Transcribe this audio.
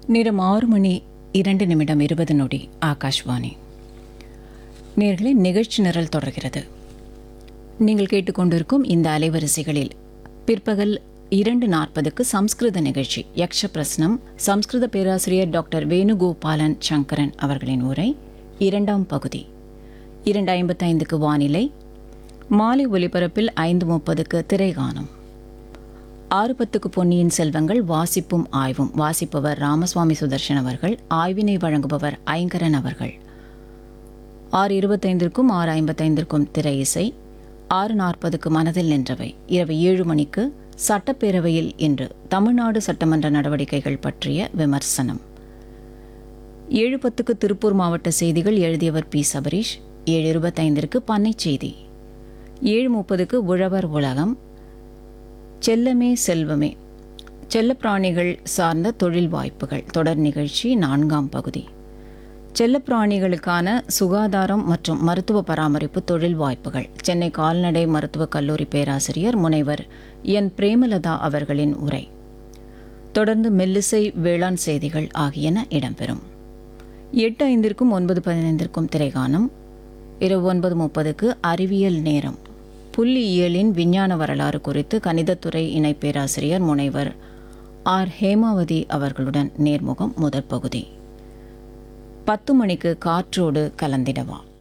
நேரம் ஆறு மணி இரண்டு நிமிடம் இருபது நொடி ஆகாஷ்வாணி நேர்களை நிகழ்ச்சி நிரல் தொடர்கிறது நீங்கள் கேட்டுக்கொண்டிருக்கும் இந்த அலைவரிசைகளில் பிற்பகல் இரண்டு நாற்பதுக்கு சம்ஸ்கிருத நிகழ்ச்சி யக்ஷ பிரஸ்னம் சம்ஸ்கிருத பேராசிரியர் டாக்டர் வேணுகோபாலன் சங்கரன் அவர்களின் உரை இரண்டாம் பகுதி இரண்டு ஐம்பத்தைந்துக்கு வானிலை மாலை ஒலிபரப்பில் ஐந்து முப்பதுக்கு திரைகானம் ஆறு பத்துக்கு பொன்னியின் செல்வங்கள் வாசிப்பும் ஆய்வும் வாசிப்பவர் ராமசுவாமி சுதர்ஷன் அவர்கள் ஆய்வினை வழங்குபவர் ஐங்கரன் அவர்கள் ஆறு இருபத்தைந்திற்கும் ஆறு ஐம்பத்தைந்திற்கும் திரை இசை ஆறு நாற்பதுக்கு மனதில் நின்றவை இரவு ஏழு மணிக்கு சட்டப்பேரவையில் இன்று தமிழ்நாடு சட்டமன்ற நடவடிக்கைகள் பற்றிய விமர்சனம் ஏழு பத்துக்கு திருப்பூர் மாவட்ட செய்திகள் எழுதியவர் பி சபரீஷ் ஏழு இருபத்தைந்திற்கு பண்ணை செய்தி ஏழு முப்பதுக்கு உழவர் உலகம் செல்லமே செல்வமே செல்லப்பிராணிகள் சார்ந்த தொழில் வாய்ப்புகள் தொடர் நிகழ்ச்சி நான்காம் பகுதி செல்லப்பிராணிகளுக்கான சுகாதாரம் மற்றும் மருத்துவ பராமரிப்பு தொழில் வாய்ப்புகள் சென்னை கால்நடை மருத்துவக் கல்லூரி பேராசிரியர் முனைவர் என் பிரேமலதா அவர்களின் உரை தொடர்ந்து மெல்லிசை வேளாண் செய்திகள் ஆகியன இடம்பெறும் எட்டு ஐந்திற்கும் ஒன்பது பதினைந்திற்கும் திரைகானம் இரவு ஒன்பது முப்பதுக்கு அறிவியல் நேரம் புள்ளியியலின் விஞ்ஞான வரலாறு குறித்து கணிதத்துறை இணை பேராசிரியர் முனைவர் ஆர் ஹேமாவதி அவர்களுடன் நேர்முகம் முதற் பகுதி பத்து மணிக்கு காற்றோடு கலந்திடவா